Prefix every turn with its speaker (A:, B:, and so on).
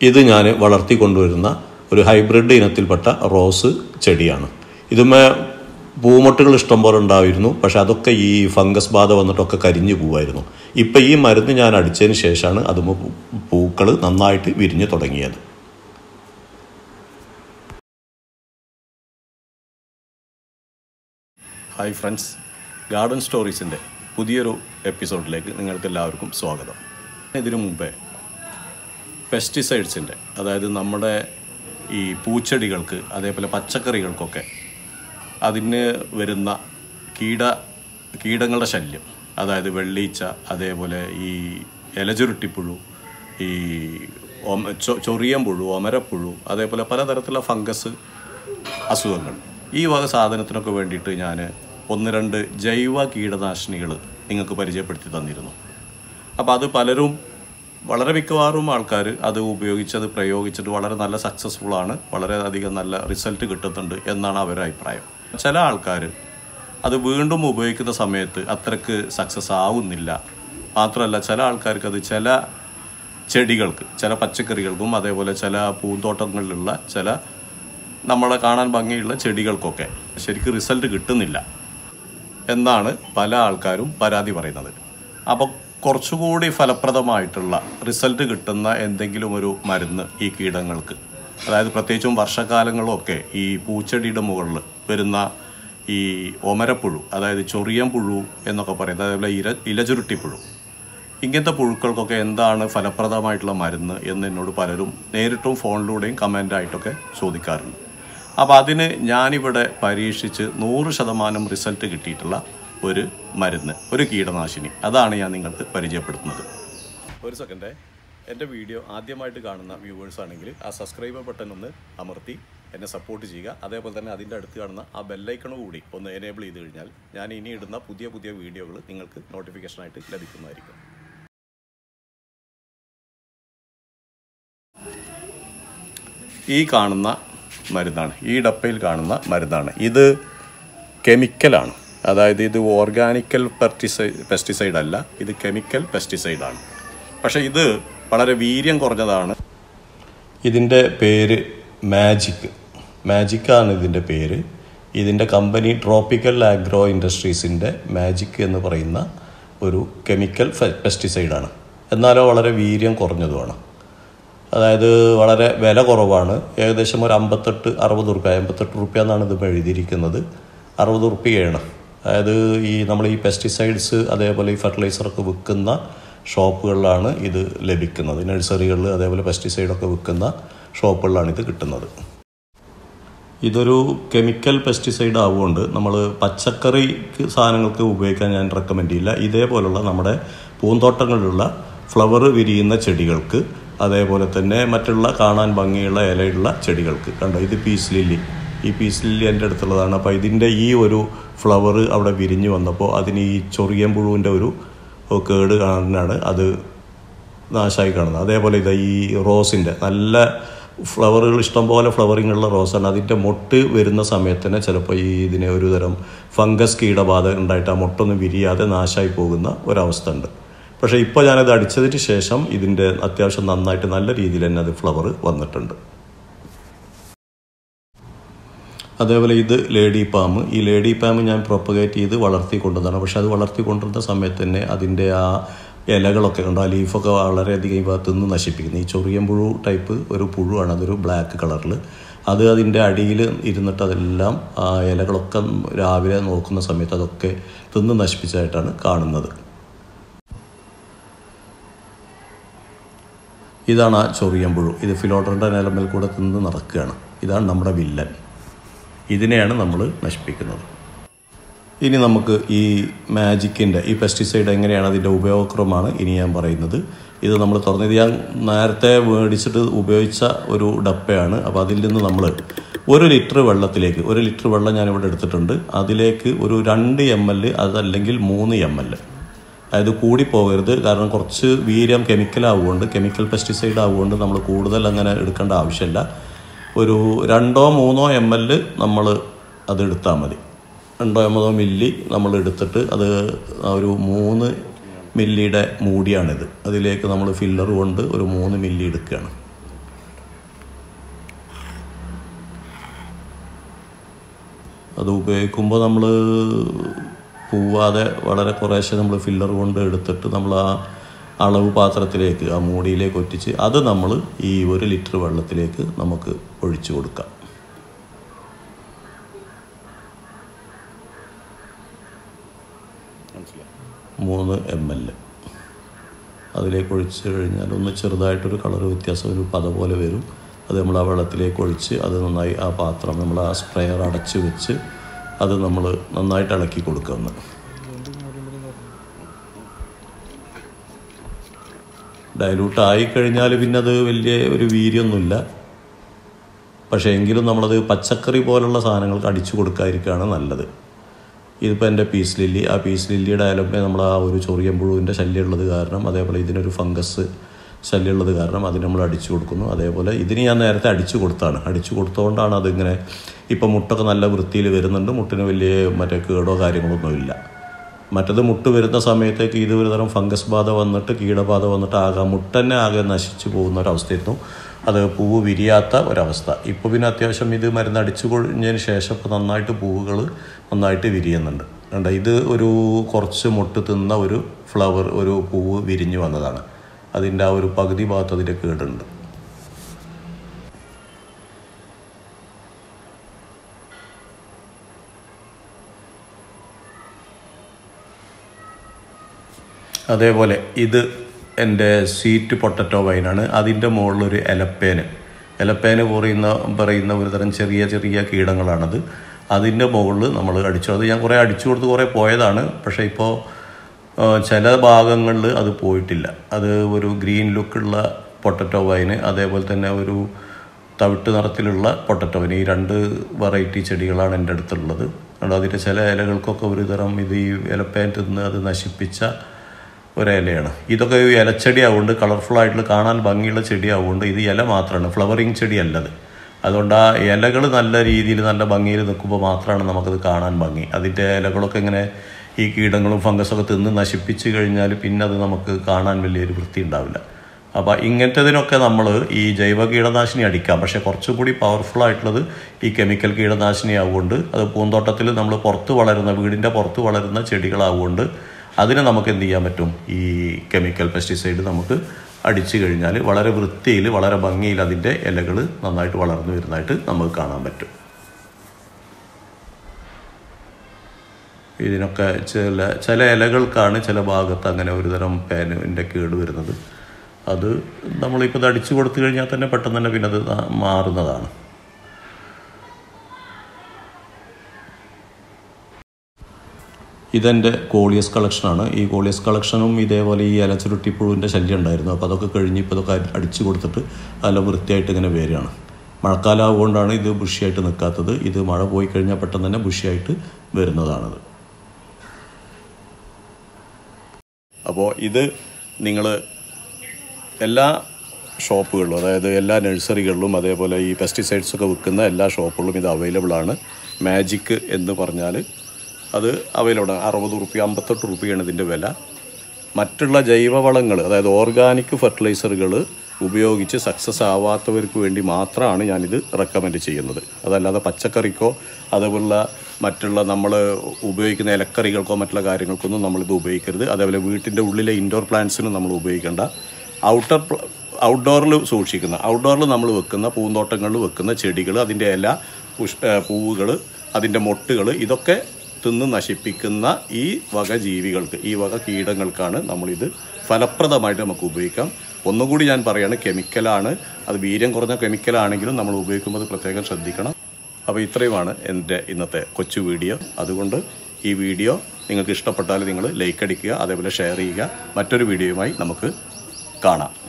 A: ഇത് ഞാൻ വളർത്തിക്കൊണ്ടുവരുന്ന ഒരു ഹൈബ്രിഡ് ഇനത്തിൽപ്പെട്ട റോസ് ചെടിയാണ് ഇതുമേ പൂമൊട്ടുകൾ ഇഷ്ടം പോലെ ഉണ്ടായിരുന്നു പക്ഷെ അതൊക്കെ ഈ ഫംഗസ് ബാധ വന്നിട്ടൊക്കെ കരിഞ്ഞു പോവായിരുന്നു ഇപ്പം ഈ മരുന്ന് ഞാൻ അടിച്ചതിന് ശേഷമാണ് അതുമ പൂക്കൾ നന്നായിട്ട് വിരിഞ്ഞു തുടങ്ങിയത് ഹായ് ഫ്രണ്ട്സ് ഗാർഡൻ സ്റ്റോറീസിൻ്റെ പുതിയൊരു എപ്പിസോഡിലേക്ക് നിങ്ങൾക്ക് എല്ലാവർക്കും സ്വാഗതം ഇതിനു മുമ്പേ പെസ്റ്റിസൈഡ്സിൻ്റെ അതായത് നമ്മുടെ ഈ പൂച്ചെടികൾക്ക് അതേപോലെ പച്ചക്കറികൾക്കൊക്കെ അതിന് വരുന്ന കീട കീടങ്ങളുടെ ശല്യം അതായത് വെള്ളീച്ച അതേപോലെ ഈ ഇലചുരുട്ടിപ്പുഴു ഈ ഒമ ചൊ- ചൊറിയൻ പുഴു ഒമരപ്പുഴു അതേപോലെ പലതരത്തിലുള്ള ഫംഗസ് അസുഖങ്ങൾ ഈ വക സാധനത്തിനൊക്കെ വേണ്ടിയിട്ട് ഞാൻ ഒന്ന് രണ്ട് ജൈവ കീടനാശിനികൾ നിങ്ങൾക്ക് പരിചയപ്പെടുത്തി തന്നിരുന്നു അപ്പോൾ അത് പലരും വളരെ മിക്കവാറും ആൾക്കാർ അത് ഉപയോഗിച്ച് അത് പ്രയോഗിച്ചിട്ട് വളരെ നല്ല സക്സസ്ഫുൾ ആണ് വളരെയധികം നല്ല റിസൾട്ട് കിട്ടുന്നുണ്ട് എന്നാണ് അവരുടെ അഭിപ്രായം ചില ആൾക്കാർ അത് വീണ്ടും ഉപയോഗിക്കുന്ന സമയത്ത് അത്രക്ക് സക്സസ് ആവുന്നില്ല മാത്രമല്ല ചില ആൾക്കാർക്ക് അത് ചില ചെടികൾക്ക് ചില പച്ചക്കറികൾക്കും അതേപോലെ ചില പൂന്തോട്ടങ്ങളിലുള്ള ചില നമ്മളെ കാണാൻ ഭംഗിയുള്ള ചെടികൾക്കൊക്കെ ശരിക്കും റിസൾട്ട് കിട്ടുന്നില്ല എന്നാണ് പല ആൾക്കാരും പരാതി പറയുന്നത് അപ്പോൾ കുറച്ചുകൂടി ഫലപ്രദമായിട്ടുള്ള റിസൾട്ട് കിട്ടുന്ന എന്തെങ്കിലും ഒരു മരുന്ന് ഈ കീടങ്ങൾക്ക് അതായത് പ്രത്യേകിച്ചും വർഷകാലങ്ങളിലൊക്കെ ഈ പൂച്ചെടിയുടെ മുകളിൽ വരുന്ന ഈ ഒമരപ്പുഴു അതായത് ചൊറിയൻ പുഴു എന്നൊക്കെ പറയുന്നത് അതേപോലെ ഇര ഇലചുരുട്ടിപ്പുഴു ഇങ്ങനത്തെ പുഴുക്കൾക്കൊക്കെ എന്താണ് ഫലപ്രദമായിട്ടുള്ള മരുന്ന് എന്ന് എന്നോട് പലരും നേരിട്ടും ഫോണിലൂടെയും കമൻ്റായിട്ടൊക്കെ ചോദിക്കാറുണ്ട് അപ്പോൾ അതിന് ഞാനിവിടെ പരീക്ഷിച്ച് നൂറ് ശതമാനം റിസൾട്ട് കിട്ടിയിട്ടുള്ള ഒരു മരുന്ന് ഒരു കീടനാശിനി അതാണ് ഞാൻ നിങ്ങൾക്ക് പരിചയപ്പെടുത്തുന്നത് ഒരു സെക്കൻഡേ എൻ്റെ വീഡിയോ ആദ്യമായിട്ട് കാണുന്ന വ്യൂവേഴ്സ് ആണെങ്കിൽ ആ സബ്സ്ക്രൈബർ ബട്ടൺ ഒന്ന് അമർത്തി എന്നെ സപ്പോർട്ട് ചെയ്യുക അതേപോലെ തന്നെ അതിൻ്റെ അടുത്ത് കാണുന്ന ആ ബെല്ലൈക്കൺ കൂടി ഒന്ന് എനേബിൾ ചെയ്ത് കഴിഞ്ഞാൽ ഞാൻ ഇനി ഇടുന്ന പുതിയ പുതിയ വീഡിയോകൾ നിങ്ങൾക്ക് നോട്ടിഫിക്കേഷനായിട്ട് ലഭിക്കുന്നതായിരിക്കും ഈ കാണുന്ന മരുന്നാണ് ഈ ഡപ്പയിൽ കാണുന്ന മരുന്നാണ് ഇത് കെമിക്കലാണ് അതായത് ഇത് ഓർഗാനിക്കൽ പെർട്ടിസൈ പെസ്റ്റിസൈഡ് അല്ല ഇത് കെമിക്കൽ പെസ്റ്റിസൈഡാണ് പക്ഷേ ഇത് വളരെ വീര്യം കുറഞ്ഞതാണ് ഇതിൻ്റെ പേര് മാജിക് മാജിക്കാണ് ഇതിൻ്റെ പേര് ഇതിൻ്റെ കമ്പനി ട്രോപ്പിക്കൽ ആഗ്രോ ഇൻഡസ്ട്രീസിൻ്റെ മാജിക് എന്ന് പറയുന്ന ഒരു കെമിക്കൽ പെസ്റ്റിസൈഡാണ് എന്നാലോ വളരെ വീര്യം കുറഞ്ഞതുമാണ് അതായത് വളരെ വില കുറവാണ് ഏകദേശം ഒരു അമ്പത്തെട്ട് അറുപത് റുപ്യ അമ്പത്തെട്ട് റുപ്യ എന്നാണ് ഇത് എഴുതിയിരിക്കുന്നത് അറുപത് റുപ്യയാണ് അതായത് ഈ നമ്മൾ ഈ പെസ്റ്റിസൈഡ്സ് അതേപോലെ ഈ ഫെർട്ടിലൈസറൊക്കെ വിൽക്കുന്ന ഷോപ്പുകളിലാണ് ഇത് ലഭിക്കുന്നത് നഴ്സറികളിൽ അതേപോലെ പെസ്റ്റിസൈഡൊക്കെ വിൽക്കുന്ന ഷോപ്പുകളിലാണ് ഇത് കിട്ടുന്നത് ഇതൊരു കെമിക്കൽ പെസ്റ്റിസൈഡ് ആവുകൊണ്ട് നമ്മൾ പച്ചക്കറിക്ക് സാധനങ്ങൾക്ക് ഉപയോഗിക്കാൻ ഞാൻ റെക്കമെൻഡ് ചെയ്യില്ല ഇതേപോലുള്ള നമ്മുടെ പൂന്തോട്ടങ്ങളിലുള്ള ഫ്ലവർ വിരിയുന്ന ചെടികൾക്ക് അതേപോലെ തന്നെ മറ്റുള്ള കാണാൻ ഭംഗിയുള്ള ഇലയുള്ള ചെടികൾക്ക് കണ്ടോ ഇത് പീസ് ലില്ലി ഈ പീസ് ലില്ലി എൻ്റെ അടുത്തുള്ളതാണ് അപ്പോൾ ഇതിൻ്റെ ഈ ഒരു ഫ്ലവർ അവിടെ വിരിഞ്ഞു വന്നപ്പോൾ അതിന് ഈ ചൊറിയൻ പുഴുവിൻ്റെ ഒരു കേട് കാണാനാണ് അത് നാശമായി കാണുന്നത് അതേപോലെ ഇത് ഈ റോസിൻ്റെ നല്ല ഫ്ലവറുകൾ ഇഷ്ടംപോലെ ഫ്ലവറിംഗ് ഉള്ള റോസാണ് അതിൻ്റെ മൊട്ട് വരുന്ന സമയത്ത് തന്നെ ചിലപ്പോൾ ഈ ഇതിന് ഒരു തരം ഫംഗസ് കീടബാധ ഉണ്ടായിട്ട് ആ മൊട്ടൊന്നും വിരിയാതെ നാശമായി പോകുന്ന ഒരവസ്ഥ ഉണ്ട് പക്ഷേ ഇപ്പോൾ ഞാനത് അടിച്ചതിന് ശേഷം ഇതിൻ്റെ അത്യാവശ്യം നന്നായിട്ട് നല്ല രീതിയിൽ തന്നെ അത് ഫ്ലവർ വന്നിട്ടുണ്ട് അതേപോലെ ഇത് ലേഡി പാമ്പ് ഈ ലേഡി പാമ്പ് ഞാൻ പ്രൊപ്പഗേറ്റ് ചെയ്ത് വളർത്തി കൊണ്ടുവന്നതാണ് പക്ഷെ അത് വളർത്തി കൊണ്ടുവരുന്ന സമയത്ത് തന്നെ അതിൻ്റെ ആ ഇലകളൊക്കെ ഉണ്ട് ആ ലീഫൊക്കെ വളരെയധികം ഈ ഭാഗത്ത് നിന്ന് നശിപ്പിക്കുന്നു ഈ ചൊറിയൻ പുഴു ടൈപ്പ് ഒരു പുഴുവാണ് അതൊരു ബ്ലാക്ക് കളറിൽ അത് അതിൻ്റെ അടിയിൽ ഇരുന്നിട്ട് അതെല്ലാം ആ ഇലകളൊക്കെ രാവിലെ നോക്കുന്ന സമയത്ത് അതൊക്കെ തിന്ന് നശിപ്പിച്ചതായിട്ടാണ് കാണുന്നത് ഇതാണ് ആ ചൊറിയൻ പുഴു ഇത് ഫിലോട്ടറിൻ്റെ നിലമേൽ കൂടെ തിന്ന് നടക്കുകയാണ് ഇതാണ് നമ്മുടെ വില്ലൻ ഇതിനെയാണ് നമ്മൾ നശിപ്പിക്കുന്നത് ഇനി നമുക്ക് ഈ മാജിക്കിൻ്റെ ഈ പെസ്റ്റിസൈഡ് എങ്ങനെയാണ് അതിൻ്റെ ഉപയോഗക്രമമാണ് ഇനി ഞാൻ പറയുന്നത് ഇത് നമ്മൾ തുറന്നത് ഞാൻ നേരത്തെ മേടിച്ചിട്ട് ഉപയോഗിച്ച ഒരു ഡപ്പയാണ് അപ്പോൾ അതിൽ നിന്ന് നമ്മൾ ഒരു ലിറ്റർ വെള്ളത്തിലേക്ക് ഒരു ലിറ്റർ വെള്ളം ഞാനിവിടെ എടുത്തിട്ടുണ്ട് അതിലേക്ക് ഒരു രണ്ട് എം എൽ അതല്ലെങ്കിൽ മൂന്ന് എം എൽ അതായത് കൂടി പോകരുത് കാരണം കുറച്ച് വീര്യം കെമിക്കൽ ആവുകൊണ്ട് കെമിക്കൽ പെസ്റ്റിസൈഡ് ആവുകൊണ്ട് നമ്മൾ കൂടുതൽ അങ്ങനെ എടുക്കേണ്ട ആവശ്യമില്ല ഒരു രണ്ടോ മൂന്നോ എം എൽ നമ്മൾ അത് എടുത്താൽ മതി രണ്ടോ എൺപതോ മില്ലി നമ്മൾ എടുത്തിട്ട് അത് ആ ഒരു മൂന്ന് മില്ലിയുടെ മൂടിയാണിത് അതിലേക്ക് നമ്മൾ ഫില്ലർ കൊണ്ട് ഒരു മൂന്ന് മില്ലി എടുക്കുകയാണ് അത് ഉപയോഗിക്കുമ്പോൾ നമ്മൾ പൂവാതെ വളരെ കുറേശ്ശെ നമ്മൾ ഫില്ലർ കൊണ്ട് എടുത്തിട്ട് നമ്മൾ ആ അളവ് പാത്രത്തിലേക്ക് ആ മൂടിയിലേക്ക് ഒറ്റിച്ച് അത് നമ്മൾ ഈ ഒരു ലിറ്റർ വെള്ളത്തിലേക്ക് നമുക്ക് ഒഴിച്ചു കൊടുക്കാം മൂന്ന് എം എൽ അതിലേക്ക് ഒഴിച്ച് കഴിഞ്ഞാൽ ഒന്ന് ചെറുതായിട്ടൊരു കളർ വ്യത്യാസം ഒരു പത പോലെ വരും അത് നമ്മൾ ആ വെള്ളത്തിലേക്ക് ഒഴിച്ച് അത് നന്നായി ആ പാത്രം നമ്മൾ ആ സ്പ്രെയർ അടച്ച് വെച്ച് അത് നമ്മൾ നന്നായിട്ട് ഇളക്കി കൊടുക്കുന്നു ഡയലൂട്ട് ആയിക്കഴിഞ്ഞാൽ പിന്നെ അത് വലിയ ഒരു വീര്യമൊന്നുമില്ല പക്ഷേ എങ്കിലും നമ്മളത് പച്ചക്കറി പോലുള്ള സാധനങ്ങൾക്ക് അടിച്ചു കൊടുക്കാതിരിക്കുകയാണ് നല്ലത് ഇതിപ്പോൾ എൻ്റെ പീസ് ലില്ലി ആ പീസ് ലില്ലിയുടെ അലമ്പേ നമ്മൾ ആ ഒരു ചൊറിയൻ പുഴുവിൻ്റെ ശല്യമുള്ളത് കാരണം അതേപോലെ ഇതിനൊരു ഫംഗസ് ശല്യമുള്ളത് കാരണം അതിന് നമ്മൾ അടിച്ചു കൊടുക്കുന്നു അതേപോലെ ഇതിന് ഞാൻ നേരത്തെ അടിച്ചു കൊടുത്താണ് അടിച്ചു കൊടുത്തുകൊണ്ടാണ് അതിങ്ങനെ ഇപ്പം മുട്ടൊക്കെ നല്ല വൃത്തിയിൽ വരുന്നുണ്ട് മുട്ടിന് വലിയ മറ്റേ കേടോ കാര്യങ്ങളൊന്നും ഇല്ല മറ്റത് മുട്ട് വരുന്ന സമയത്തേക്ക് ഇത് ഒരു തരം ഫംഗസ് ബാധ വന്നിട്ട് കീടബാധ വന്നിട്ട് ആകെ മുട്ടന്നെ ആകെ നശിച്ചു പോകുന്ന ഒരവസ്ഥയായിരുന്നു അത് പൂവ് വിരിയാത്ത ഒരവസ്ഥ ഇപ്പോൾ പിന്നെ അത്യാവശ്യം ഇത് മരുന്ന് അടിച്ചു കഴിഞ്ഞതിന് ശേഷം ഇപ്പോൾ നന്നായിട്ട് പൂവുകൾ നന്നായിട്ട് വിരിയുന്നുണ്ട് കണ്ട ഇത് ഒരു കുറച്ച് മുട്ട് തിന്ന ഒരു ഫ്ലവർ ഒരു പൂവ് വിരിഞ്ഞു വന്നതാണ് അതിൻ്റെ ആ ഒരു പകുതി ഭാഗത്ത് അതിൻ്റെ കേടുണ്ട് അതേപോലെ ഇത് എൻ്റെ സ്വീറ്റ് പൊട്ടറ്റോ വൈനാണ് അതിൻ്റെ മുകളിലൊരു എലപ്പേന് എലപ്പേന് പറയുന്ന പറയുന്ന ഒരു തരം ചെറിയ ചെറിയ കീടങ്ങളാണത് അതിൻ്റെ മുകളിൽ നമ്മൾ അടിച്ചു അത് ഞാൻ കുറേ അടിച്ചു കൊടുത്ത് കുറേ പോയതാണ് പക്ഷേ ഇപ്പോൾ ആ, ചില ഭാഗങ്ങളിൽ അത് പോയിട്ടില്ല അത് ഒരു ഗ്രീൻ ലുക്കുള്ള പൊട്ടറ്റോ വൈന് അതേപോലെ തന്നെ ഒരു തവിട്ട് നിറത്തിലുള്ള പൊട്ടറ്റോ വൈൻ ഈ രണ്ട് വെറൈറ്റി ചെടികളാണ് എൻ്റെ അടുത്തുള്ളത് അതുകൊണ്ട് അതിൻ്റെ ചില ഇലകൾക്കൊക്കെ ഒരു തരം ഇത് ഈ ഇലപ്പേൻ തിന്ന് അത് നശിപ്പിച്ച ഒരിലയാണ് ഇതൊക്കെ ഈ ഇലച്ചെടി ആവുകൊണ്ട് കളർഫുൾ ആയിട്ടുള്ള കാണാൻ ഭംഗിയുള്ള ചെടി ആവുകൊണ്ട് ഇത് ഇല മാത്രമാണ് ഫ്ലവറിങ് ചെടി അല്ലത് അതുകൊണ്ട് ആ ഇലകൾ നല്ല രീതിയിൽ നല്ല ഭംഗിയിൽ നിൽക്കുമ്പോൾ മാത്രമാണ് നമുക്കത് കാണാൻ ഭംഗി അതിൻ്റെ ഇലകളൊക്കെ ഇങ്ങനെ ഈ കീടങ്ങളും ഫംഗസൊക്കെ തിന്ന് നശിപ്പിച്ച് കഴിഞ്ഞാൽ പിന്നെ അത് നമുക്ക് കാണാൻ വലിയൊരു വൃത്തി ഉണ്ടാവില്ല അപ്പോൾ ഇങ്ങനത്തതിനൊക്കെ നമ്മൾ ഈ ജൈവ കീടനാശിനി അടിക്കാം പക്ഷേ കുറച്ചും കൂടി പവർഫുൾ ആയിട്ടുള്ളത് ഈ കെമിക്കൽ കീടനാശിനി ആവുകൊണ്ട് അത് പൂന്തോട്ടത്തിൽ നമ്മൾ പുറത്ത് വളരുന്ന വീടിൻ്റെ പുറത്ത് വളരുന്ന ചെടികളാവുകൊണ്ട് അതിനെ നമുക്ക് എന്ത് ചെയ്യാൻ പറ്റും ഈ കെമിക്കൽ പെസ്റ്റിസൈഡ് നമുക്ക് അടിച്ചു കഴിഞ്ഞാൽ വളരെ വൃത്തിയിൽ വളരെ ഭംഗിയിൽ അതിൻ്റെ ഇലകൾ നന്നായിട്ട് വളർന്നു വരുന്നതായിട്ട് നമുക്ക് കാണാൻ പറ്റും ഇതിനൊക്കെ ചില ചില ഇലകൾക്കാണ് ചില ഭാഗത്ത് അങ്ങനെ ഒരു തരം പേനിൻ്റെ കേട് വരുന്നത് അത് നമ്മളിപ്പോൾ ഇത് അടിച്ചു കൊടുത്തു കഴിഞ്ഞാൽ തന്നെ പെട്ടെന്ന് തന്നെ പിന്നെ അത് നാ- മാറുന്നതാണ് ഇതെൻ്റെ കോളിയസ് കളക്ഷനാണ് ഈ കോളിയസ് കളക്ഷനും ഇതേപോലെ ഈ ഇലച്ചുരുട്ടിപ്പുഴുവിൻ്റെ ശല്യം ഉണ്ടായിരുന്നു അപ്പോൾ അതൊക്കെ കഴിഞ്ഞ് ഇപ്പോൾ ഇതൊക്കെ അടിച്ചു കൊടുത്തിട്ട് നല്ല വൃത്തിയായിട്ട് ഇങ്ങനെ വരികയാണ് മഴക്കാലം ആവുകൊണ്ടാണ് ഇത് ബുഷിയായിട്ട് നിൽക്കാത്തത് ഇത് മഴ പോയി കഴിഞ്ഞാൽ പെട്ടെന്ന് തന്നെ ബുഷിയായിട്ട് വരുന്നതാണത് അപ്പോൾ ഇത് നിങ്ങൾ എല്ലാ ഷോപ്പുകളിലും അതായത് എല്ലാ നഴ്സറികളിലും അതേപോലെ ഈ പെസ്റ്റിസൈഡ്സ് ഒക്കെ വിൽക്കുന്ന എല്ലാ ഷോപ്പുകളിലും ഇത് അവൈലബിൾ ആണ് മാജിക് എന്ന് പറഞ്ഞാൽ അത് അവൈലബിൾ ആണ് അറുപത് റുപ്യ അമ്പത്തെട്ട് റുപ്യയാണ് ഇതിൻ്റെ വില മറ്റുള്ള ജൈവവളങ്ങൾ അതായത് ഓർഗാനിക് ഫെർട്ടിലൈസറുകൾ ഉപയോഗിച്ച് സക്സസ് ആവാത്തവർക്ക് വേണ്ടി മാത്രമാണ് ഞാനിത് റെക്കമെൻഡ് ചെയ്യുന്നത് അതല്ലാതെ പച്ചക്കറിക്കോ അതേപോലുള്ള മറ്റുള്ള നമ്മൾ ഉപയോഗിക്കുന്ന ഇലക്കറികൾക്കോ മറ്റുള്ള കാര്യങ്ങൾക്കൊന്നും നമ്മളിത് ഉപയോഗിക്കരുത് അതേപോലെ വീട്ടിൻ്റെ ഉള്ളിലെ ഇൻഡോർ പ്ലാന്റ്സിനും നമ്മൾ ഉപയോഗിക്കേണ്ട ഔട്ടർ ഔട്ട്ഡോറിൽ സൂക്ഷിക്കുന്ന ഔട്ട്ഡോറിൽ നമ്മൾ വെക്കുന്ന പൂന്തോട്ടങ്ങളിൽ വെക്കുന്ന ചെടികൾ അതിൻ്റെ ഇല പുഷ് പൂവുകൾ അതിൻ്റെ മൊട്ടുകൾ ഇതൊക്കെ തിന്ന് നശിപ്പിക്കുന്ന ഈ വക ജീവികൾക്ക് ഈ വക കീടങ്ങൾക്കാണ് നമ്മളിത് ഫലപ്രദമായിട്ട് നമുക്ക് ഉപയോഗിക്കാം ഒന്നുകൂടി ഞാൻ പറയാണ് കെമിക്കലാണ് അത് വീര്യം കുറഞ്ഞ കെമിക്കലാണെങ്കിലും നമ്മൾ ഉപയോഗിക്കുമ്പോൾ അത് പ്രത്യേകം ശ്രദ്ധിക്കണം അപ്പോൾ ഇത്രയുമാണ് എൻ്റെ ഇന്നത്തെ കൊച്ചു വീഡിയോ അതുകൊണ്ട് ഈ വീഡിയോ നിങ്ങൾക്ക് ഇഷ്ടപ്പെട്ടാൽ നിങ്ങൾ ലൈക്ക് അടിക്കുക അതേപോലെ ഷെയർ ചെയ്യുക മറ്റൊരു വീഡിയോയുമായി നമുക്ക് കാണാം